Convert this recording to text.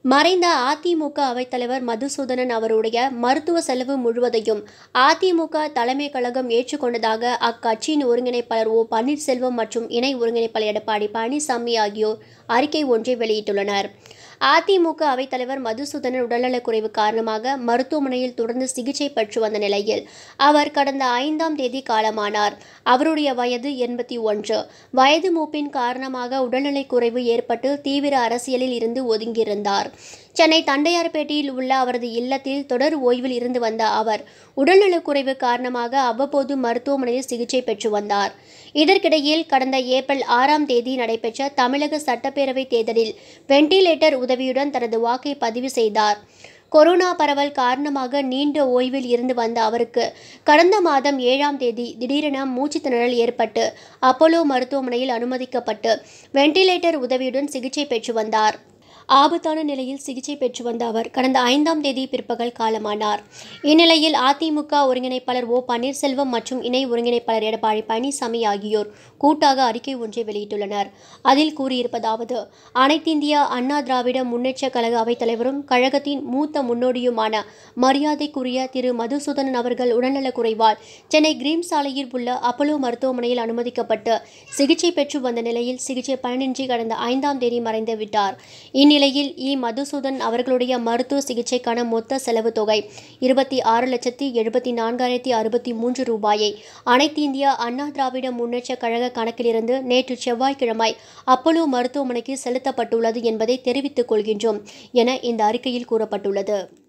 மறைந்த அதிமுக அவைத்தலைவர் மதுசூதனன் அவருடைய மருத்துவ செலவு முழுவதையும் அதிமுக தலைமை கழகம் ஏற்றுக்கொண்டதாக அக்கட்சியின் ஒருங்கிணைப்பாளர் ஓ பன்னீர்செல்வம் மற்றும் இணை ஒருங்கிணைப்பாளர் எடப்பாடி பழனிசாமி ஆகியோர் அறிக்கை ஒன்றை வெளியிட்டுள்ளனர் அதிமுக அவைத்தலைவர் மதுசூதனன் உடல்நலக்குறைவு காரணமாக மருத்துவமனையில் தொடர்ந்து சிகிச்சை பெற்று வந்த நிலையில் அவர் கடந்த ஐந்தாம் தேதி காலமானார் அவருடைய வயது எண்பத்தி ஒன்று வயது மூப்பின் காரணமாக உடல்நலக் குறைவு ஏற்பட்டு தீவிர அரசியலில் இருந்து ஒதுங்கியிருந்தார் சென்னை தண்டையார்பேட்டையில் உள்ள அவரது இல்லத்தில் தொடர் ஓய்வில் இருந்து வந்த அவர் உடல்நலக்குறைவு காரணமாக அவ்வப்போது மருத்துவமனையில் சிகிச்சை பெற்று வந்தார் இதற்கிடையில் கடந்த ஏப்ரல் ஆறாம் தேதி நடைபெற்ற தமிழக சட்டப்பேரவை தேர்தலில் வெண்டிலேட்டர் உதவியுடன் தனது வாக்கை பதிவு செய்தார் கொரோனா பரவல் காரணமாக நீண்ட ஓய்வில் இருந்து வந்த அவருக்கு கடந்த மாதம் ஏழாம் தேதி திடீரென மூச்சுத் திணறல் ஏற்பட்டு அப்போலோ மருத்துவமனையில் அனுமதிக்கப்பட்டு வெண்டிலேட்டர் உதவியுடன் சிகிச்சை பெற்று வந்தார் ஆபத்தான நிலையில் சிகிச்சை பெற்று வந்த அவர் கடந்த ஐந்தாம் தேதி பிற்பகல் காலமானார் இந்நிலையில் அதிமுக ஒருங்கிணைப்பாளர் ஓ பன்னீர்செல்வம் மற்றும் இணை ஒருங்கிணைப்பாளர் எடப்பாடி பழனிசாமி ஆகியோர் கூட்டாக அறிக்கை ஒன்றை வெளியிட்டுள்ளனர் அதில் கூறியிருப்பதாவது அனைத்திந்திய அண்ணா திராவிட முன்னேற்ற கழக அவைத்தலைவரும் கழகத்தின் மூத்த முன்னோடியுமான மரியாதைக்குரிய திரு மதுசூதனன் அவர்கள் உடல்நலக் குறைவால் சென்னை கிரீம் சாலையில் உள்ள அப்போலோ மருத்துவமனையில் அனுமதிக்கப்பட்டு சிகிச்சை பெற்று வந்த நிலையில் சிகிச்சை பலனின்றி கடந்த ஐந்தாம் தேதி மறைந்து விட்டார் இந்நிலையில் இ மதுசூதன் அவர்களுடைய மருத்துவ சிகிச்சைக்கான மொத்த செலவு தொகை இருபத்தி ஆறு லட்சத்தி எழுபத்தி நான்காயிரத்தி அறுபத்தி மூன்று ரூபாயை அனைத்து இந்திய அண்ணா திராவிட முன்னேற்ற கழக கணக்கிலிருந்து நேற்று செவ்வாய்க்கிழமை அப்போலோ மருத்துவமனைக்கு செலுத்தப்பட்டுள்ளது என்பதை தெரிவித்துக் கொள்கின்றோம் என இந்த அறிக்கையில் கூறப்பட்டுள்ளது